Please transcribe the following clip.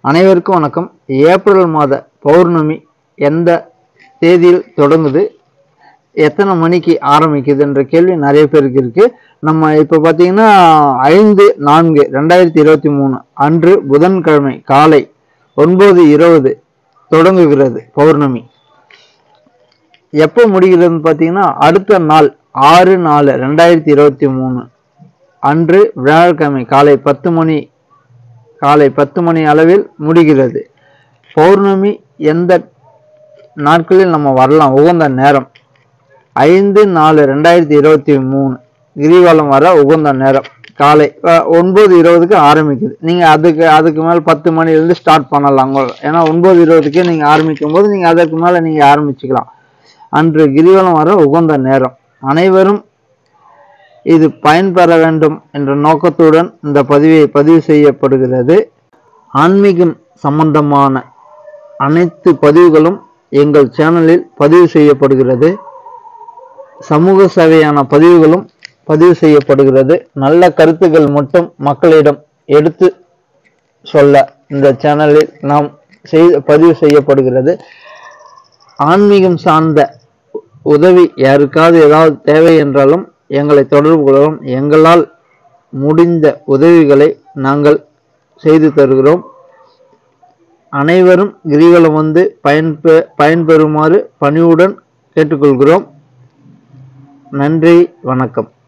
அனைவருக்கும் வணக்கம் ஏப்ரல் மாத பௌர்ணமி எந்த தேதியில் தொடங்குது எத்தனை மணிக்கு ஆரம்பிக்குதுன்ற கேள்வி நிறைய பேருக்கு இருக்கு நம்ம இப்போ பார்த்தீங்கன்னா ஐந்து நான்கு ரெண்டாயிரத்தி இருபத்தி மூணு அன்று புதன்கிழமை காலை ஒன்பது இருபது தொடங்குகிறது பௌர்ணமி எப்போ முடிகிறதுன்னு பார்த்தீங்கன்னா அடுத்த நாள் ஆறு நாலு ரெண்டாயிரத்தி இருபத்தி மூணு அன்று வியாழக்கிழமை காலை பத்து மணி காலை பத்து மணி அளவில் முடிகிறது பௌர்ணமி எந்த நாட்களில் நம்ம வரலாம் உகந்த நேரம் ஐந்து நாலு ரெண்டாயிரத்தி இருபத்தி மூணு கிரிவலம் வர உகந்த நேரம் காலை அஹ், ஒன்பது இருபதுக்கு ஆரம்பிக்குது நீங்கள் அதுக்கு அதுக்கு மேலே பத்து மணிலேருந்து ஸ்டார்ட் பண்ணலாம் உங்க- ஏன்னா ஒன்பது இருபதுக்கே நீங்கள் ஆரம்பிக்கும் போது நீங்கள் அதற்கு மேலே நீங்கள் ஆரம்பிச்சுக்கலாம் அன்று கிரிவலம் வர உகந்த நேரம் அனைவரும் இது பயன்பெற வேண்டும் என்ற நோக்கத்துடன் இந்த பதிவை பதிவு செய்யப்படுகிறது ஆன்மீகம் சம்பந்தமான அனைத்து பதிவுகளும் எங்கள் சேனலில் பதிவு செய்யப்படுகிறது சமூக சேவையான பதிவுகளும் பதிவு செய்யப்படுகிறது நல்ல கருத்துக்கள் மட்டும் மக்களிடம் எடுத்து சொல்ல இந்த சேனலில் நாம் செய் பதிவு செய்யப்படுகிறது ஆன்மீகம் சார்ந்த உதவி யாருக்காவது ஏதாவது தேவை என்றாலும் எங்களை தொடர்பு கொள்ளவும் எங்களால் முடிந்த உதவிகளை நாங்கள் செய்து தருகிறோம் அனைவரும் கிரிவலம் வந்து பயன்பெ பயன்பெறுமாறு பணிவுடன் கேட்டுக்கொள்கிறோம் நன்றி வணக்கம்